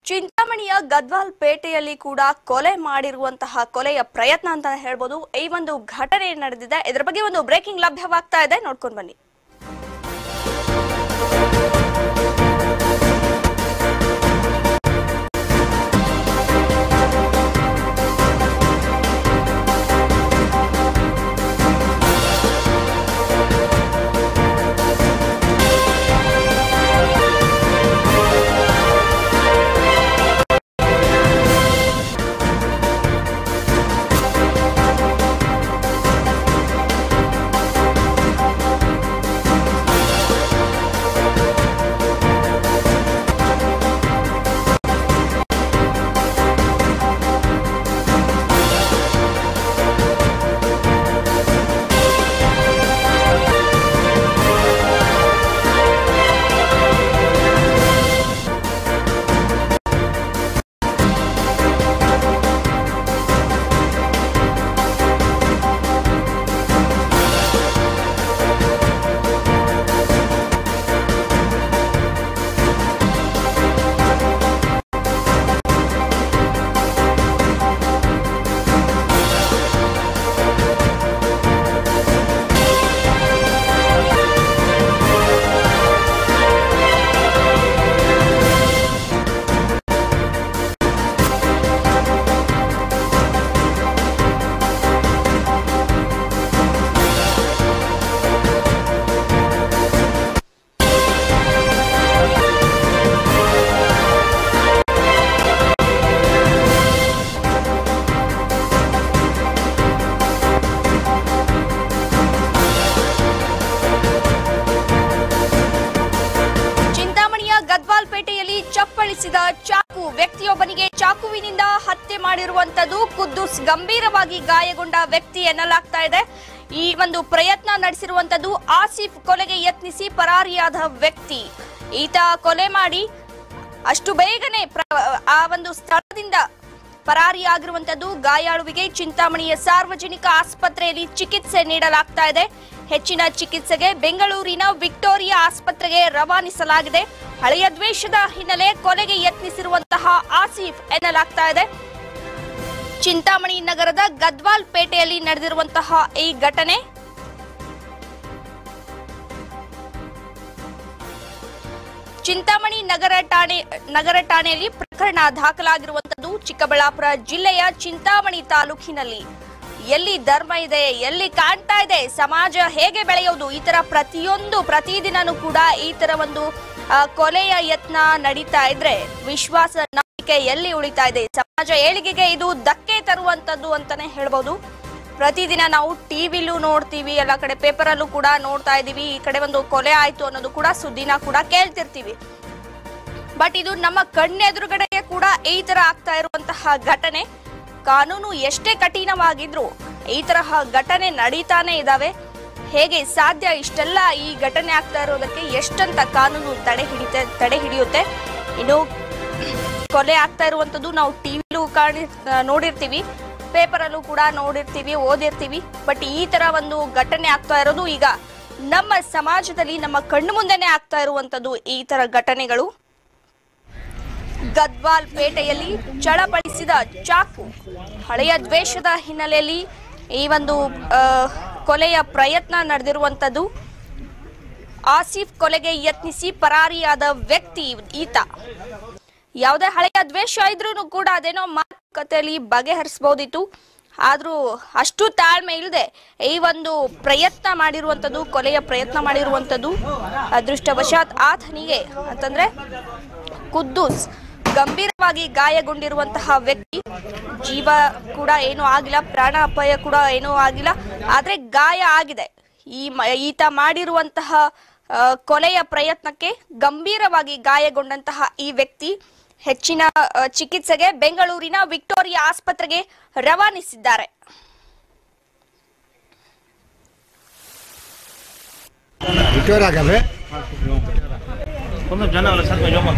ಚಿಂತಾಮಣಿಯ ಗದ್ವಾಲ್ ಪೇಟೆಯಲ್ಲಿ ಕೂಡ ಕೊಲೆ ಮಾಡಿರುವಂತಹ ಕೊಲೆಯ ಪ್ರಯತ್ನ ಅಂತ ಹೇಳ್ಬೋದು ಈ ಒಂದು ಘಟನೆ ನಡೆದಿದೆ ಇದರ ಬಗ್ಗೆ ಒಂದು ಬ್ರೇಕಿಂಗ್ ಲಭ್ಯವಾಗ್ತಾ ಇದೆ ನೋಡ್ಕೊಂಡು ಬನ್ನಿ ಚಿಂತಾಮಣಿಯ ಗದ್ವಾಲ್ ಪೇಟೆಯಲ್ಲಿ ಚಪ್ಪಳಿಸಿದ ಚಾಕು ವ್ಯಕ್ತಿಯೊಬ್ಬನಿಗೆ ಚಾಕುವಿನಿಂದ ಹತ್ಯೆ ಮಾಡಿರುವಂತದ್ದು ಕುದ್ದೂಸ್ ಗಂಭೀರವಾಗಿ ಗಾಯಗೊಂಡ ವ್ಯಕ್ತಿ ಎನ್ನಲಾಗ್ತಾ ಇದೆ ಈ ಒಂದು ಪ್ರಯತ್ನ ನಡೆಸಿರುವಂತದ್ದು ಆಸಿಫ್ ಕೊಲೆಗೆ ಯತ್ನಿಸಿ ಪರಾರಿಯಾದ ವ್ಯಕ್ತಿ ಈತ ಕೊಲೆ ಮಾಡಿ ಅಷ್ಟು ಬೇಗನೆ ಪ್ರ- ಆ ಒಂದು ಸ್ಥಳದಿಂದ ಪರಾರಿಯಾಗಿರುವಂತದ್ದು ಗಾಯಾಳುವಿಗೆ ಚಿಂತಾಮಣಿಯ ಸಾರ್ವಜನಿಕ ಆಸ್ಪತ್ರೆಯಲ್ಲಿ ಚಿಕಿತ್ಸೆ ನೀಡಲಾಗ್ತಾ ಇದೆ ಹೆಚ್ಚಿನ ಚಿಕಿತ್ಸೆಗೆ ಬೆಂಗಳೂರಿನ ವಿಕ್ಟೋರಿಯಾ ಆಸ್ಪತ್ರೆಗೆ ರವಾನಿಸಲಾಗಿದೆ ಹಳೆಯ ದ್ವೇಷದ ಹಿನ್ನೆಲೆ ಕೊಲೆಗೆ ಯತ್ನಿಸಿರುವಂತಹ ಆಸಿಫ್ ಎನ್ನಲಾಗ್ತಾ ಇದೆ ಚಿಂತಾಮಣಿ ನಗರದ ಗದ್ವಾಲ್ ಪೇಟೆಯಲ್ಲಿ ನಡೆದಿರುವಂತಹ ಈ ಘಟನೆ ಚಿಂತಾಮಣಿ ನಗರ ಠಾಣೆ ನಗರ ಠಾಣೆಯಲ್ಲಿ ಪ್ರಕರಣ ದಾಖಲಾಗಿರುವಂತದ್ದು ಚಿಕ್ಕಬಳ್ಳಾಪುರ ಜಿಲ್ಲೆಯ ಚಿಂತಾಮಣಿ ತಾಲೂಕಿನಲ್ಲಿ ಎಲ್ಲಿ ಧರ್ಮ ಇದೆ ಎಲ್ಲಿ ಕಾಣ್ತಾ ಇದೆ ಸಮಾಜ ಹೇಗೆ ಬೆಳೆಯೋದು ಈ ತರ ಪ್ರತಿಯೊಂದು ಪ್ರತಿದಿನನೂ ಕೂಡ ಈ ತರ ಒಂದು ಆ, ಕೊಲೆಯ ಯತ್ನ ನಡೀತಾ ಇದ್ರೆ ವಿಶ್ವಾಸ ನಂಬಿಕೆ ಎಲ್ಲಿ ಉಳಿತಾ ಇದೆ ಸಮಾಜ ಏಳಿಗೆಗೆ ಇದು ಧಕ್ಕೆ ತರುವಂತದ್ದು ಅಂತಾನೆ ಹೇಳ್ಬೋದು ಪ್ರತಿದಿನ ನಾವು ಟಿವಿಲೂ ನೋಡ್ತೀವಿ ಎಲ್ಲ ಕಡೆ ಪೇಪರಲ್ಲೂ ಕೂಡ ನೋಡ್ತಾ ಇದೀವಿ ಈ ಕಡೆ ಒಂದು ಕೊಲೆ ಆಯ್ತು ಅನ್ನೋದು ಕೂಡ ಸುದ್ದಿನ ಕೂಡ ಕೇಳ್ತಿರ್ತೀವಿ ಬಟ್ ಇದು ನಮ್ಮ ಕಣ್ಣೆದುರುಗಡೆಗೆ ಕೂಡ ಈ ತರ ಆಗ್ತಾ ಇರುವಂತಹ ಘಟನೆ ಕಾನೂನು ಎಷ್ಟೇ ಕಠಿಣವಾಗಿದ್ರು ಈ ತರಹ ಘಟನೆ ನಡೀತಾನೆ ಇದಾವೆ ಹೇಗೆ ಸಾಧ್ಯ ಇಷ್ಟೆಲ್ಲ ಈ ಘಟನೆ ಆಗ್ತಾ ಇರೋದಕ್ಕೆ ಎಷ್ಟಂತ ಕಾನೂನು ತಡೆ ಹಿಡಿತೆ ತಡೆ ಹಿಡಿಯುತ್ತೆ ಇನ್ನು ಕೊಲೆ ಆಗ್ತಾ ಇರುವಂತದ್ದು ನಾವು ಟಿವಿಲೂ ಕಾಣಿ ನೋಡಿರ್ತೀವಿ ಪೇಪರಲ್ಲೂ ಕೂಡ ನೋಡಿರ್ತೀವಿ ಓದಿರ್ತೀವಿ ಬಟ್ ಈ ತರ ಒಂದು ಘಟನೆ ಆಗ್ತಾ ಇರೋದು ಈಗ ನಮ್ಮ ಸಮಾಜದಲ್ಲಿ ನಮ್ಮ ಕಣ್ಣು ಮುಂದೆನೆ ಆಗ್ತಾ ಇರುವಂತದ್ದು ಈ ತರ ಘಟನೆಗಳು ಗದ್ವಾಲ್ ಪೇಟೆಯಲ್ಲಿ ಚಳಪಡಿಸಿದ ಚಾಕು ಹಳೆಯ ದ್ವೇಷದ ಹಿನ್ನೆಲೆಯಲ್ಲಿ ಈ ಒಂದು ಆ, ಕೊಲೆಯ ಪ್ರಯತ್ನ ನಡೆದಿರುವಂತದ್ದು ಆಸಿಫ್ ಕೊಲೆಗೆ ಯತ್ನಿಸಿ ಪರಾರಿಯಾದ ವ್ಯಕ್ತಿ ಈತ ಯಾವುದೇ ಹಳೆಯ ದ್ವೇಷ ಇದ್ರೂ ಕೂಡ ಅದೇನೋ ಮಾತುಕತೆಯಲ್ಲಿ ಬಗೆಹರಿಸಬಹುದಿತ್ತು ಆದ್ರೂ ಅಷ್ಟು ತಾಳ್ಮೆ ಇಲ್ಲದೆ ಈ ಒಂದು ಪ್ರಯತ್ನ ಮಾಡಿರುವಂತದ್ದು ಕೊಲೆಯ ಪ್ರಯತ್ನ ಮಾಡಿರುವಂತದ್ದು ಅದೃಷ್ಟವಶಾತ್ ಆತನಿಗೆ ಅಂತಂದ್ರೆ ಕುದ್ದೂಸ್ ಗಂಭೀರವಾಗಿ ಗಾಯಗೊಂಡಿರುವಂತಹ ವ್ಯಕ್ತಿ ಜೀವ ಕೂಡ ಏನೂ ಆಗಿಲ್ಲ ಪ್ರಾಣ ಅಪಾಯ ಕೂಡ ಏನೂ ಆಗಿಲ್ಲ ಆದ್ರೆ ಗಾಯ ಆಗಿದೆ ಈ ಮ- ಈತ ಮಾಡಿರುವಂತಹ ಆ, ಕೊಲೆಯ ಪ್ರಯತ್ನಕ್ಕೆ ಗಂಭೀರವಾಗಿ ಗಾಯಗೊಂಡಂತಹ ಈ ವ್ಯಕ್ತಿ ಹೆಚ್ಚಿನ ಆ, ಚಿಕಿತ್ಸೆಗೆ ಬೆಂಗಳೂರಿನ ವಿಕ್ಟೋರಿಯಾ ಆಸ್ಪತ್ರೆಗೆ ರವಾನಿಸಿದ್ದಾರೆ ವಿಕ್ಟೋರಿಯಾ ಆಗಲ್ರಿ Cuando ya no le salgo yo, man.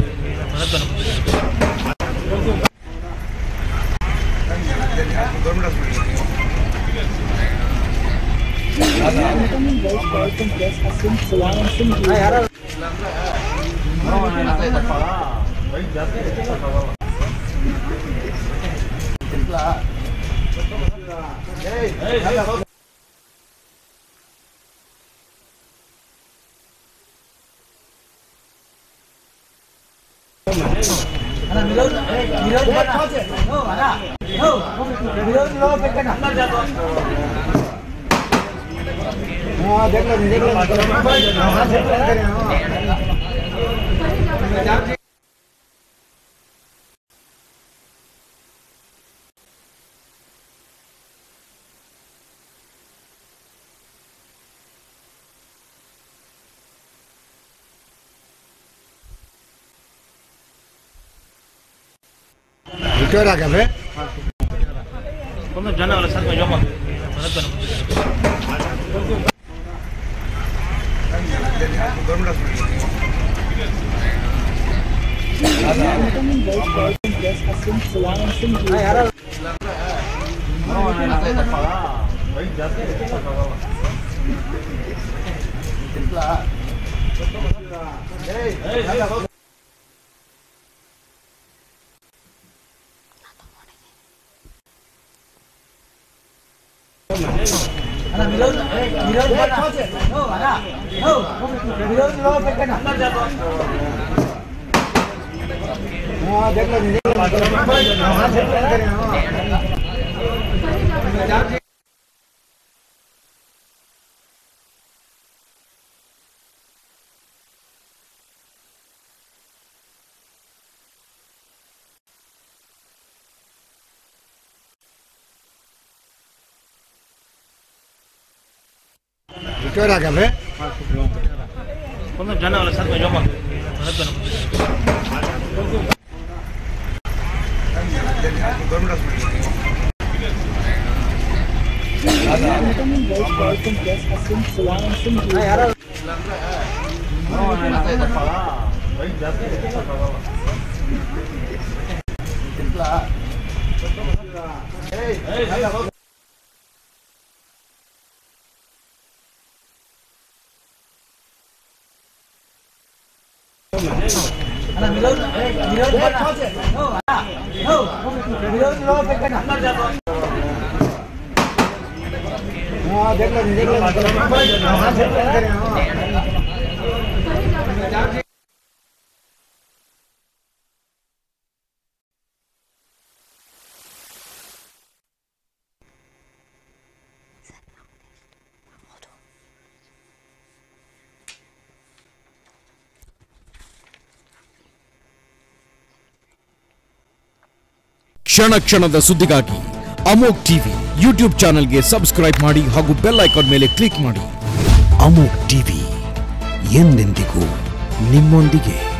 हाँ देख लो देख लो हाँ, देख लो, देख लो, हाँ। ರಿಟೈರ್ ಆಗವೆ ಒಂದು ಜನ ಅಲ್ಲ ಸರ್ ಜಮ್ಮ हाँ देख लो देख लो हाँ, देख लो, देख लो, हाँ। ರಿಟೈರ್ ಆಗವೆ ಒಂದು ಜನ ಅಲ್ಲ ಸರ್ ಜಮ್ಮ हाँ देख लो देख लो हाँ, देख लो, देख लो, हाँ। ಕ್ಷಣ ಕ್ಷಣದ ಸುದ್ದಿಗಾಗಿ ಅಮೋಕ್ ಟಿವಿ ಯೂಟ್ಯೂಬ್ ಚಾನೆಲ್ಗೆ ಸಬ್ಸ್ಕ್ರೈಬ್ ಮಾಡಿ ಹಾಗೂ ಬೆಲ್ ಐಕಾನ್ ಮೇಲೆ ಕ್ಲಿಕ್ ಮಾಡಿ ಅಮೋಕ್ ಟಿವಿ ಎಂದೆಂದಿಗೂ ನಿಮ್ಮೊಂದಿಗೆ